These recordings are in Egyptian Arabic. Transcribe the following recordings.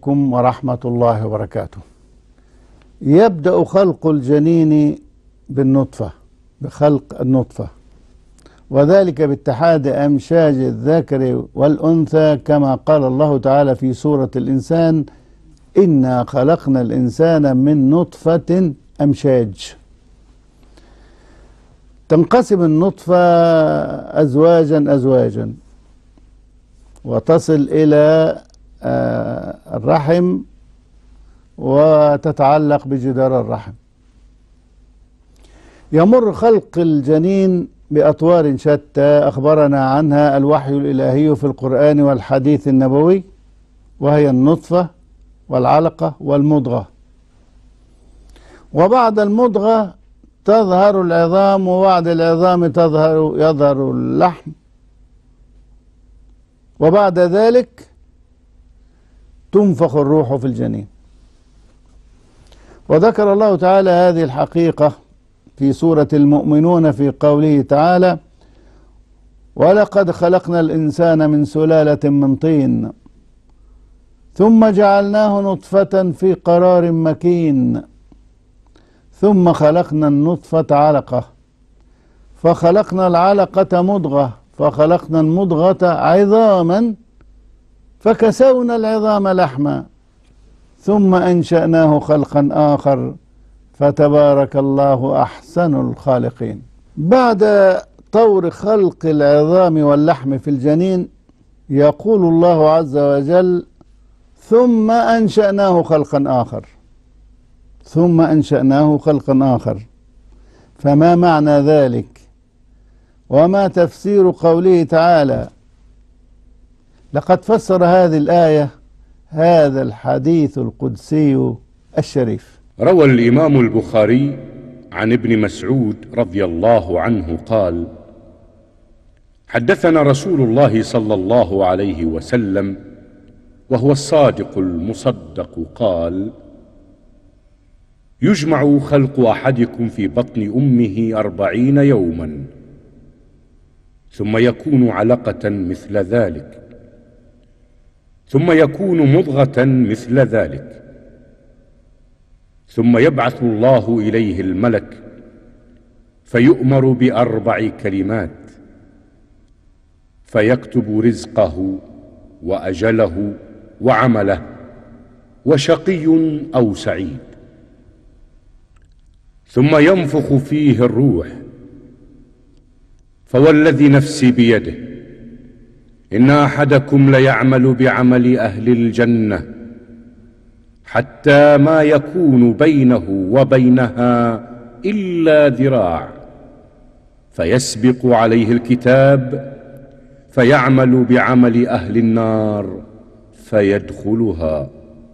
عليكم ورحمة الله وبركاته يبدأ خلق الجنين بالنطفة بخلق النطفة وذلك باتحاد أمشاج الذكر والأنثى كما قال الله تعالى في سورة الإنسان إنا خلقنا الإنسان من نطفة أمشاج تنقسم النطفة أزواجا أزواجا وتصل إلى آه، الرحم وتتعلق بجدار الرحم يمر خلق الجنين بأطوار شتى أخبرنا عنها الوحي الإلهي في القرآن والحديث النبوي وهي النطفة والعلقة والمضغة وبعد المضغة تظهر العظام وبعد العظام تظهر يظهر اللحم وبعد ذلك تنفخ الروح في الجنين وذكر الله تعالى هذه الحقيقة في سورة المؤمنون في قوله تعالى ولقد خلقنا الإنسان من سلالة من طين ثم جعلناه نطفة في قرار مكين ثم خلقنا النطفة علقة فخلقنا العلقة مضغة فخلقنا المضغة عظاما فكسونا العظام لحما ثم أنشأناه خلقا آخر فتبارك الله أحسن الخالقين بعد طور خلق العظام واللحم في الجنين يقول الله عز وجل ثم أنشأناه خلقا آخر ثم أنشأناه خلقا آخر فما معنى ذلك وما تفسير قوله تعالى لقد فسر هذه الآية هذا الحديث القدسي الشريف روى الامام البخاري عن ابن مسعود رضي الله عنه قال حدثنا رسول الله صلى الله عليه وسلم وهو الصادق المصدق قال يجمع خلق احدكم في بطن امه اربعين يوما ثم يكون علقه مثل ذلك ثم يكون مضغه مثل ذلك ثم يبعث الله اليه الملك فيؤمر باربع كلمات فيكتب رزقه واجله وعمله وشقي او سعيد ثم ينفخ فيه الروح فوالذي نفسي بيده ان احدكم ليعمل بعمل اهل الجنه حتى ما يكون بينه وبينها الا ذراع فيسبق عليه الكتاب فيعمل بعمل اهل النار فيدخلها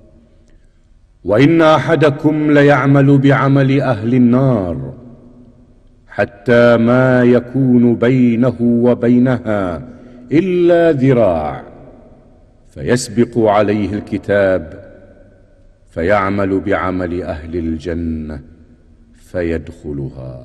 وان احدكم ليعمل بعمل اهل النار حتى ما يكون بينه وبينها الا ذراع فيسبق عليه الكتاب فيعمل بعمل اهل الجنه فيدخلها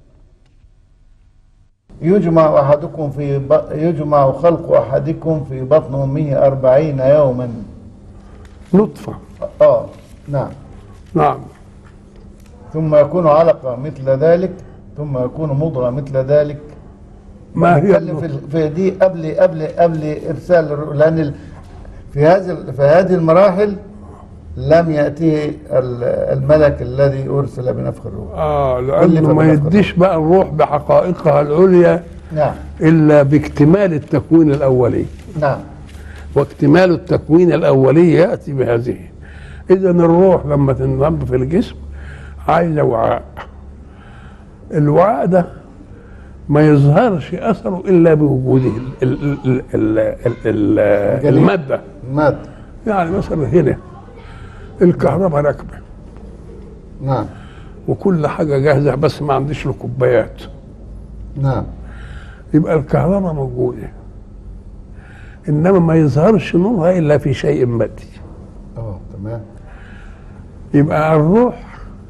يجمع أحدكم في ب... يجمع خلق أحدكم في بطن أمه أربعين يوما نطفة آه نعم نعم ثم يكون علقة مثل ذلك ثم يكون مضغة مثل ذلك ما هي نتكلم في, النطفة؟ ال- في دي قبل قبل قبل إرسال الر- لأن ال- في هذه في هذه المراحل لم يأتيه ال- الملك الذي أرسل بنفخ الروح اه كل لانه ما فبنفخ يديش بقى الروح بحقائقها العليا نعم الا باكتمال التكوين الاولي نعم واكتمال التكوين الاولي ياتي بهذه اذا الروح لما تنضم في الجسم عايزه وعاء الوعاء ده ما يظهرش اثره الا بوجوده ال- ال- ال- ال- ال- ال- الماده مات يعني مثلا هنا الكهرباء راكبه نعم وكل حاجه جاهزه بس ما عنديش له كوبايات نعم يبقى الكهرباء موجوده انما ما يظهرش نورها الا في شيء مادي اه تمام يبقى الروح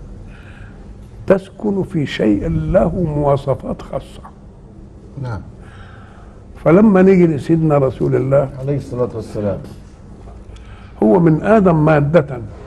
تسكن في شيء له مواصفات خاصه نعم فلما نيجي لسيدنا رسول الله عليه الصلاة والسلام هو من ادم ماده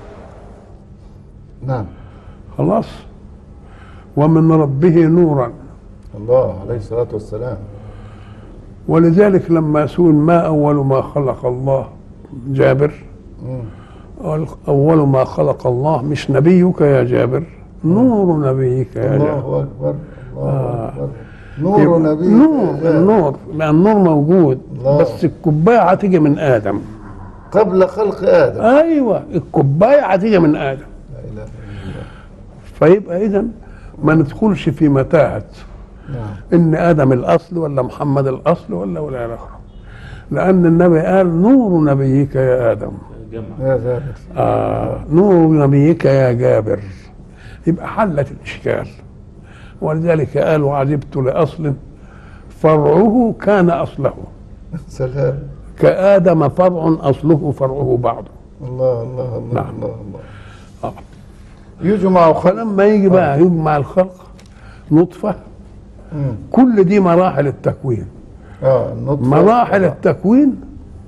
نعم خلاص ومن ربه نورا الله عليه الصلاة والسلام ولذلك لما سئل ما اول ما خلق الله جابر مم. قال اول ما خلق الله مش نبيك يا جابر نور نبيك يا جابر الله أكبر الله آه. أكبر نور يبقى نبي نور النور لان النور موجود الله. بس الكوبايه هتيجي من ادم قبل خلق آدم ايوه الكوبايه هتيجي من ادم لا إله إلا الله فيبقى اذا ما ندخلش في متاهه نعم ان ادم الاصل ولا محمد الاصل ولا ولا الى اخره لان النبي قال نور نبيك يا ادم يا ذلك آه نور نبيك يا جابر يبقى حلت الاشكال ولذلك قال وعجبت لاصل فرعه كان اصله سلام كادم فرع اصله فرعه بعضه الله الله الله نعم. الله الله آه. يجمع خلق فلما يجي بقى يجمع الخلق نطفه مم. كل دي مراحل التكوين اه النطفة مراحل التكوين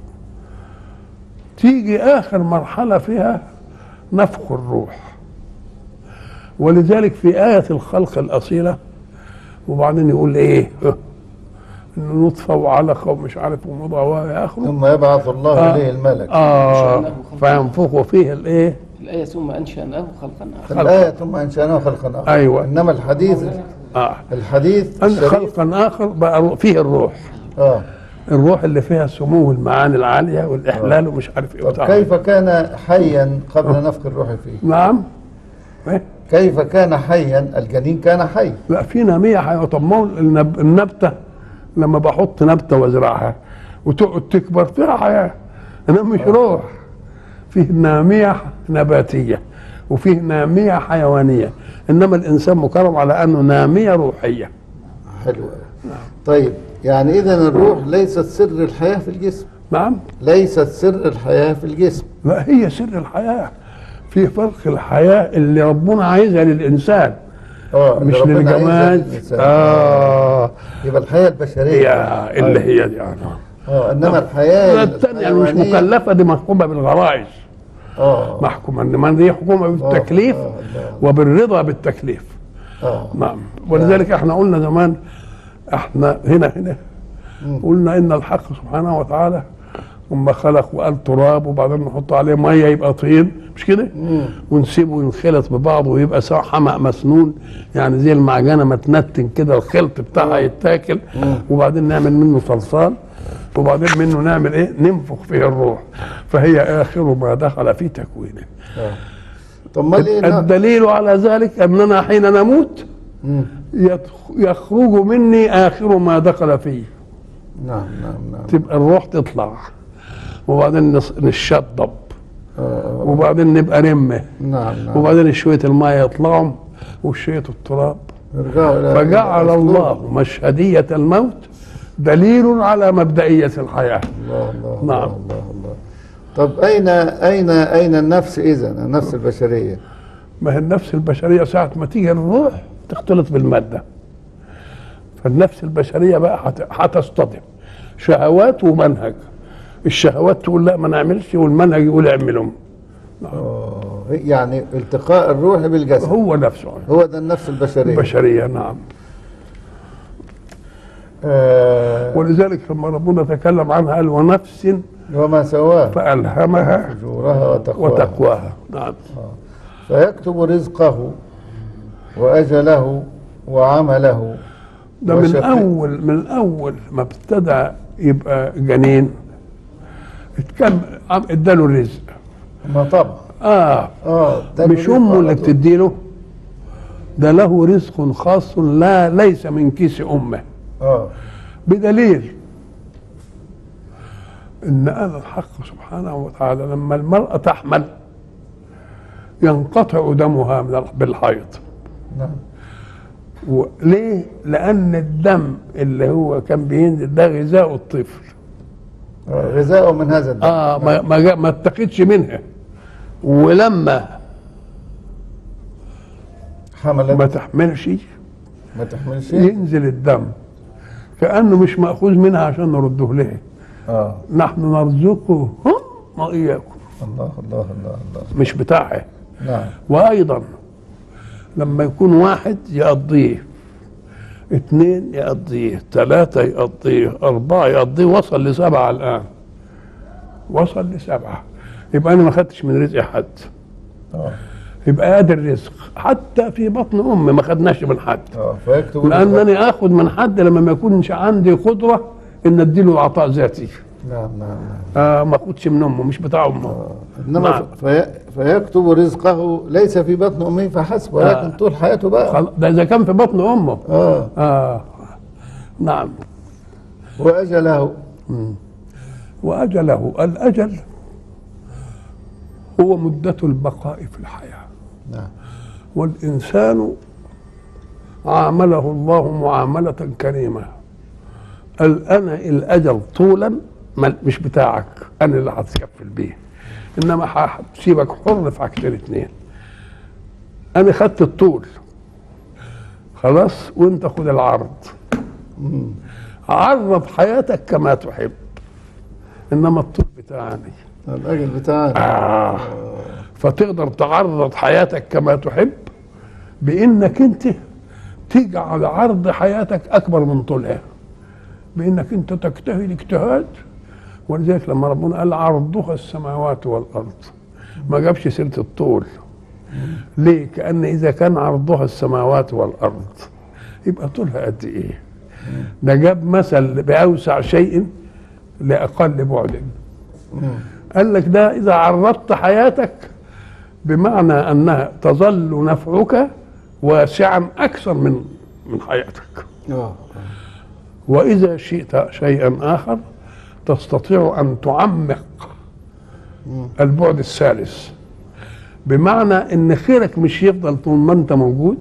تيجي اخر مرحله فيها نفخ الروح ولذلك في آية الخلق الأصيلة وبعدين يقول إيه؟ إنه نطفة وعلقة ومش عارف ومضغة وإلى آخره ثم يبعث الله آه. إليه الملك آه فينفخ فيه الإيه؟ الآية ثم أنشأناه خلقا آخر الآية ثم أنشأناه خلقا آخر أيوة. إنما الحديث آه الحديث أن الشريف خلقا آخر بقى فيه الروح اه الروح اللي فيها سمو المعاني العالية والإحلال ومش عارف إيه طب وبتاع. كيف كان حيا قبل نفخ الروح فيه نعم إيه؟ كيف كان حيا الجنين كان حي لا في نامية حيوان طب ما هو النب... النبتة لما بحط نبتة وازرعها وتقعد تكبر فيها حياة انا مش روح فيه نامية نباتية وفيه نامية حيوانية انما الانسان مكرم على انه نامية روحية حلو طيب يعني اذا الروح ليست سر الحياه في الجسم نعم ليست سر الحياه في الجسم لا هي سر الحياة في فرق الحياة اللي ربنا عايزها للإنسان اه اللي مش ربنا عايزها للجماد للإنسان. آه يبقى الحياه البشريه يا اللي هي دي آه. اه انما الحياه الثانية اللي مش الحيوانية- مكلفة دي محكومة بالغرائز اه محكومة انما دي حكومة بالتكليف آه، الله. وبالرضا بالتكليف اه نعم ولذلك احنا قلنا زمان احنا هنا هنا قلنا ان الحق سبحانه وتعالى ثم خلق وقال تراب وبعدين نحط عليه ميه يبقى طين مش كده؟ ونسيبه ينخلط ببعضه ويبقى سواء حمأ مسنون يعني زي المعجنه ما تنتن كده الخلط بتاعها يتاكل وبعدين نعمل منه صلصال وبعدين منه نعمل ايه؟ ننفخ فيه الروح فهي اخر ما دخل في تكوينه آه. طب ما ليه لا- الدليل على ذلك اننا حين نموت مم. يدخ- يخرج مني اخر ما دخل فيه نعم نعم نعم تبقى الروح تطلع وبعدين نص- نشطب آه. وبعدين نبقى رمه نعم نعم وبعدين شويه الماء يطلعوا وشويه التراب ارجعوا إلى- فجعل إلى أسلوب. الله مشهديه الموت دليل على مبدئيه الحياه الله الله نعم. الله الله, الله. طب اين اين اين النفس اذا النفس البشريه ما هي النفس البشريه ساعه ما تيجي الروح تختلط بالماده فالنفس البشريه بقى هت- هتصطدم شهوات ومنهج الشهوات تقول لا ما نعملش والمنهج يقول اعملهم آه. يعني التقاء الروح بالجسد هو نفسه هو ده النفس البشريه البشريه نعم آه. ولذلك لما ربنا تكلم عنها قال ونفس وما سواه فألهمها فجورها وتقواها وتقواها نعم فيكتب رزقه واجله وعمله ده من وشقي- اول من اول ما ابتدى يبقى جنين اتكلم عم- اداله الرزق ما طبعا اه اه ده مش الرزق امه على اللي طول. بتديله ده له رزق خاص لا ليس من كيس امه اه بدليل ان قال الحق سبحانه وتعالى لما المراه تحمل ينقطع دمها من ال- بالحيض نعم وليه؟ لأن الدم اللي هو كان بينزل ده غذاء الطفل آه، غذاؤه من هذا الدم اه ما ما, جا- ما اتقتش منها ولما حملت ما تحملش ما تحملش ينزل الدم كأنه مش مأخوذ منها عشان نرده لها اه نحن نرزقهم وإياكم الله الله الله الله مش بتاعه نعم وايضا لما يكون واحد يقضيه اثنين يقضيه ثلاثة يقضيه أربعة يقضيه وصل لسبعة الآن وصل لسبعة يبقى أنا ما خدتش من رزق حد اه يبقى قادر الرزق حتى في بطن أمي ما خدناش من حد اه فيكتب لأنني آخذ من حد لما ما يكونش عندي قدرة إن أديله عطاء ذاتي نعم نعم نعم آه ما أخدش من أمه مش بتاع أمه انما نعم. في فيكتب رزقه ليس في بطن امه فحسب ولكن آه. طول حياته بقى خل- ده إذا كان في بطن أمه اه آه نعم واجله وأجله الأجل هو مدة البقاء في الحياة نعم والإنسان عامله الله معاملة كريمة قال أنا الأجل طولا ما- مش بتاعك أنا اللي هتكفل بيه إنما هسيبك حر في حاجتين اتنين أنا خدت الطول خلاص وأنت خد العرض عرض حياتك كما تحب إنما الطول بتاعي الاجل بتاعنا آه. فتقدر تعرض حياتك كما تحب بانك انت تجعل عرض حياتك اكبر من طولها بانك انت تجتهد اجتهاد ولذلك لما ربنا قال عرضها السماوات والارض ما جابش سيره الطول ليه كان اذا كان عرضها السماوات والارض يبقى طولها قد ايه ده جاب مثل باوسع شيء لاقل بعد قال لك ده اذا عرضت حياتك بمعنى انها تظل نفعك واسعا اكثر من من حياتك اه واذا شئت شيئا اخر تستطيع ان تعمق البعد الثالث بمعنى ان خيرك مش يفضل طول ما انت موجود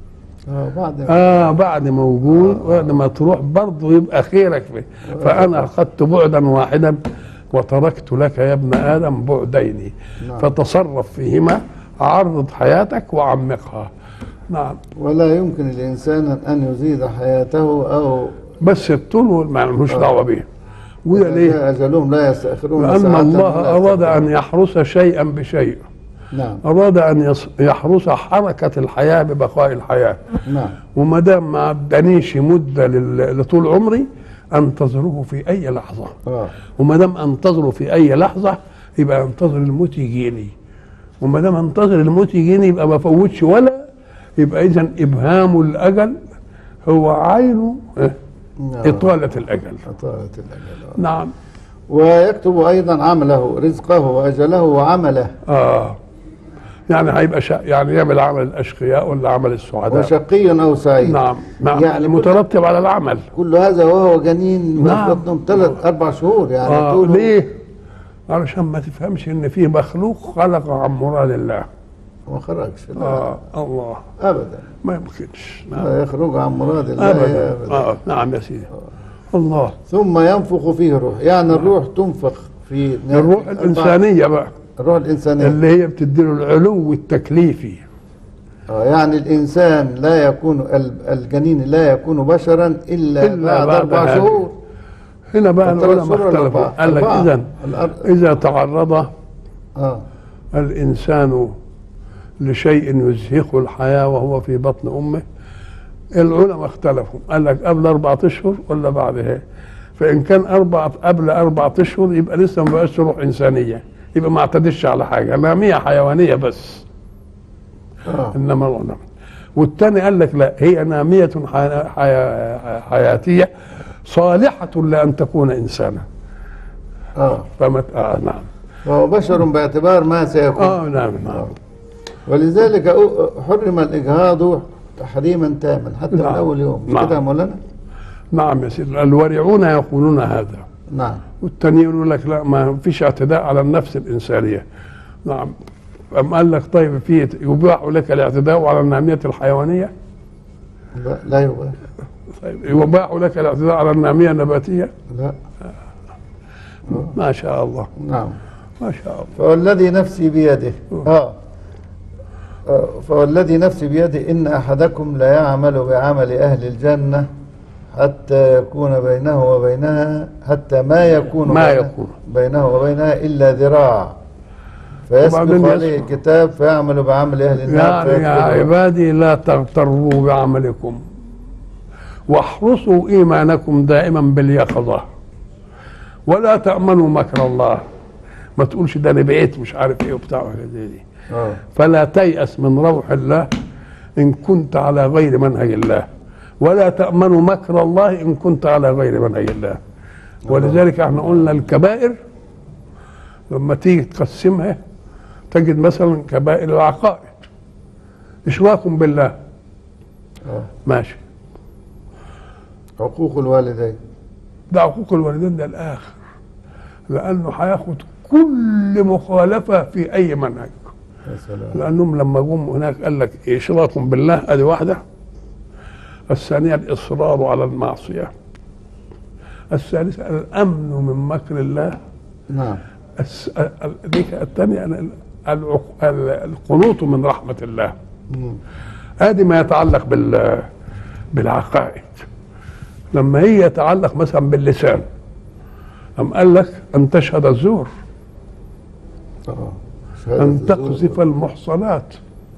اه بعد اه بعد موجود بعد ما تروح برضه يبقى خيرك فيه فانا اخذت بعدا واحدا وتركت لك يا ابن ادم بعدين نعم. فتصرف فيهما عرض حياتك وعمقها نعم ولا يمكن الانسان ان يزيد حياته او بس الطول ما لهوش دعوه بيه وده إذا ليه؟ جاء اجلهم لا يستاخرون لان ساعة الله ولا اراد يستقدمون. ان يحرس شيئا بشيء نعم اراد ان يص- يحرس حركه الحياه ببقاء الحياه نعم وما دام ما ادانيش مده لل- لطول عمري انتظره في اي لحظه اه وما دام انتظره في اي لحظه يبقى انتظر الموت يجيني وما دام انتظر الموت يجيني يبقى ما فوتش ولا يبقى اذا ابهام الاجل هو عين إيه؟ نعم. اطاله الاجل إطالة الأجل آه. نعم ويكتب أيضا عمله رزقه وأجله وعمله اه يعني هيبقى شا... يعني يعمل عمل الاشقياء ولا عمل السعداء وشقي أو سعيد نعم نعم يعني يعني مترتب على العمل كل هذا وهو جنين نعم. نعم. ثلاث أربع شهور يعني آه طوله- ليه؟ علشان ما تفهمش ان في مخلوق خلق عن مراد الله ما خرجش لا اه الله أبدا ما يمكنش نعم لا يخرج عن مراد الله ابدا أبدا آه نعم يا سيدي الله ثم ينفخ فيه الروح يعني الروح تنفخ في الروح أربع- الانسانيه بقى الروح الإنسانية اللي هي بتديله العلو التكليفي آه، يعني الإنسان لا يكون ال- الجنين لا يكون بشرا إلا, إلا بعد بعد أربع هذه. شهور هنا بقى الثلاث العلماء شهور ولا اختلفوا أربعة؟ قال لك أربعة. اذا الأر- اذا تعرض آه الانسان لشيء يزهقه الحياه وهو في بطن امه العلماء اختلفوا قال لك قبل أربعة اشهر ولا بعدها فان كان اربع قبل أربعة اشهر يبقى لسه ما بقاش روح انسانيه يبقى ما اعتدش على حاجه ناميه حيوانيه بس آه انما العلماء والثاني قال لك لا هي ناميه حي... حي... حياتيه صالحه لان تكون انسانا آه فمت... آه نعم وهو بشر باعتبار ما سيكون اه نعم نعم ولذلك أو- حرم الإجهاض تحريما تاما حتى من نعم. أول يوم مش نعم. كده يا مولانا؟ نعم يا سيدي الورعون يقولون هذا نعم والتاني يقول لك لا ما فيش اعتداء على النفس الإنسانية نعم أم قال لك طيب في يباح لك الاعتداء على النامية الحيوانية لا لا يبقى طيب يباح لك الاعتداء على النامية النباتية لا ما شاء الله نعم ما شاء الله فوالذي نفسي بيده آه آه، فوالذي نفسي بيده إن أحدكم لا يعمل بعمل أهل الجنة حتى يكون بينه وبينها حتى ما يكون ما بينه- يكون. بينه وبينها إلا ذراع فيسبق وبعدين عليه يسمع. الكتاب فيعمل بعمل أهل النار يعني يا فيدخلها. عبادي لا تغتروا بعملكم واحرصوا ايمانكم دائما باليقظه ولا تامنوا مكر الله ما تقولش ده انا بقيت مش عارف ايه وبتاع وحاجات زي دي آه. فلا تيأس من روح الله ان كنت على غير منهج الله ولا تأمن مكر الله ان كنت على غير منهج الله ولذلك احنا قلنا الكبائر لما تيجي تقسمها تجد مثلا كبائر العقائد اشراك بالله آه. ماشي عقوق الوالدين ده عقوق الوالدين ده الاخر لانه هياخد كل مخالفه في اي منهج يا سلام لانهم لما جم هناك قال لك اشراك بالله ادي واحده الثانيه الاصرار على المعصيه الثالثه الامن من مكر الله نعم الس- ال- ديك الثانيه ال- العق- ال- القنوط من رحمه الله مم. ادي ما يتعلق بال بالعقائد لما هي يتعلق مثلا باللسان أم قال لك أن تشهد الزور آه. شهادة أن الزور. تقذف المحصنات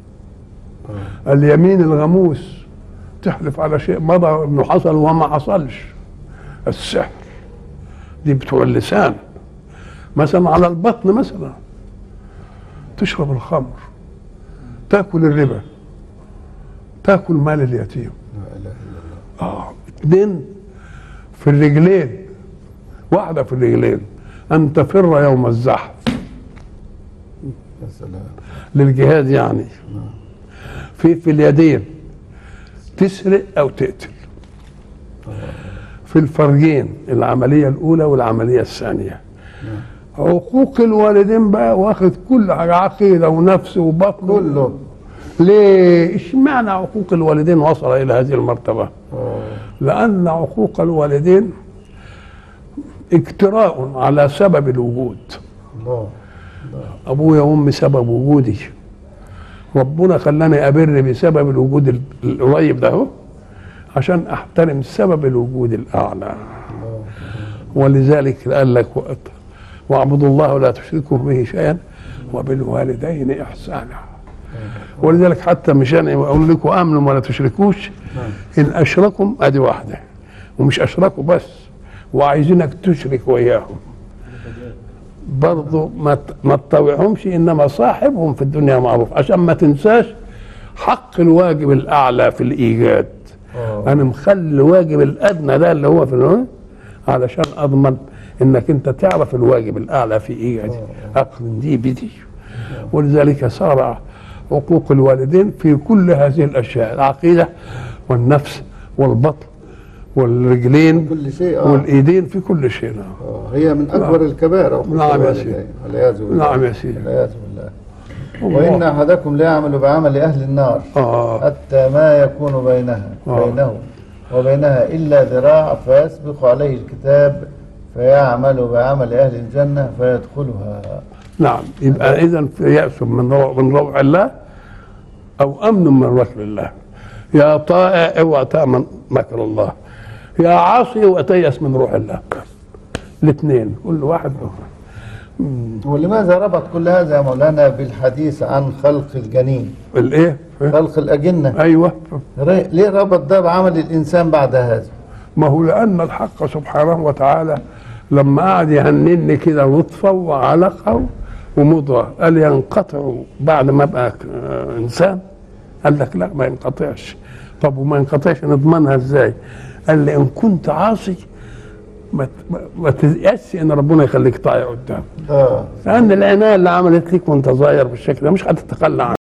اليمين الغموس تحلف على شيء مضى انه حصل وما حصلش السحر دي بتوع اللسان مثلا على البطن مثلا تشرب الخمر تاكل الربا تاكل مال اليتيم لا إله إلا الله اه اتنين في الرجلين واحدة في الرجلين أن تفر يوم الزحف يا سلام للجهاد يعني في في اليدين تسرق او تقتل في الفرجين العمليه الاولى والعمليه الثانيه عقوق الوالدين بقى واخد كل حاجه عقيده ونفس وبطن كله ليه اشمعنى عقوق الوالدين وصل الى هذه المرتبه آه. لان عقوق الوالدين اجتراء على سبب الوجود الله ابويا وامي سبب وجودي ربنا خلاني ابر بسبب الوجود ال- القريب ده اهو عشان احترم سبب الوجود الاعلى ولذلك قال لك وقت واعبدوا الله ولا تشركوا به شيئا وبالوالدين احسانا ولذلك حتى مش انا اقول لكم امنوا ولا تشركوش ان اشركوا ادي واحده ومش اشركوا بس وعايزينك تشرك وياهم برضه ما ت- ما تطوعهمش انما صاحبهم في الدنيا معروف عشان ما تنساش حق الواجب الاعلى في الايجاد آه. انا مخلي الواجب الادنى ده اللي هو في الهنا علشان اضمن انك انت تعرف الواجب الاعلى في ايجادي اقرن دي بدي ولذلك صار حقوق الوالدين في كل هذه الاشياء العقيده والنفس والبطن والرجلين كل شيء آه. والايدين في كل شيء نعم آه. هي من أكبر الكبائر عقوق نعم يا الوالدين. سيدي. والعياذ بالله نعم يا سيدي. والعياذ بالله وإن أحدكم ليعمل بعمل أهل النار اه حتى ما يكون بينها آه. بينه وبينها إلا ذراع فيسبق عليه الكتاب فيعمل بعمل أهل الجنة فيدخلها نعم يبقى اذا في يأس من روع من روع الله او امن من مكر الله يا طائع اوعى تامن مكر الله يا عاصي اوعى تيأس من روح الله الاثنين كل واحد له ولماذا ربط كل هذا يا مولانا بالحديث عن خلق الجنين الايه خلق الأجنة ايوه ري- ليه ربط ده بعمل الإنسان بعد هذا ما هو لان الحق سبحانه وتعالى لما قعد يهنني كده نطفه وعلقه ومضغه قال ينقطع بعد ما ابقى آه، انسان قال لك لا ما ينقطعش طب وما ينقطعش نضمنها ازاي قال لي ان كنت عاصي ما ت- ما- ما تيأسش ان ربنا يخليك طايع قدام آه لان العنايه اللي عملت لك وانت صغير بالشكل ده مش هتتخلى عنها